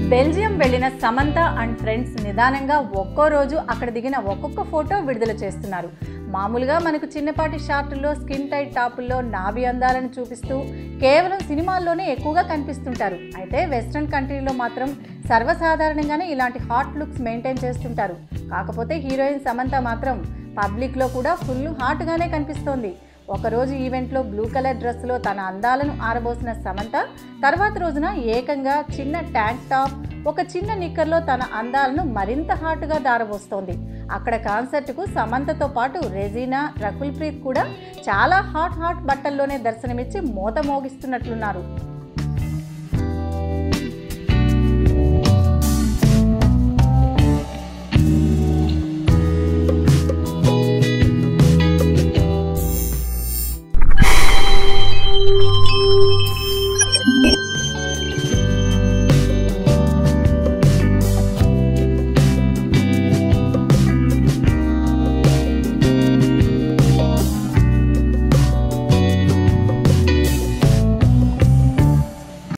Belgium వెళ్ళిన Samantha and friends నిదానంగా ఒక్కో రోజు అక్కడ దిగిన ఒక్కొక్క ఫోటో విడుదల చేస్తున్నారు మామూలుగా మనకు చిన్నపాటి షార్టుల్లో స్కిన్ టైట్ టాపుల్లో నాభి అందాలను చూపిస్తూ కేవలం సినిమాల్లోనే ఎక్కువగా కనిపిస్తుంటారు అయితే వెస్ట్రన్ కంట్రీలో మాత్రం సర్వసాధారణంగానే ఇలాంటి హాట్ లుక్స్ మెయింటైన్ చేస్తుంటారు కాకపోతే హీరోయిన్ సమంత మాత్రం పబ్లిక్లో కూడా ఫుల్ హాట్గానే కనిపిస్తోంది ఒకరోజు ఈవెంట్లో బ్లూ కలర్ డ్రెస్లో తన అందాలను ఆరబోసిన సమంత తర్వాత రోజున ఏకంగా చిన్న ట్యాంక్ టాప్ ఒక చిన్న నిక్కర్లో తన అందాలను మరింత హాట్గా దారబోస్తోంది అక్కడ కాన్సర్ట్కు సమంతతో పాటు రెజీనా రకుల్ ప్రీత్ కూడా చాలా హాట్ హాట్ బట్టల్లోనే దర్శనమిచ్చి మోత మోగిస్తున్నట్లున్నారు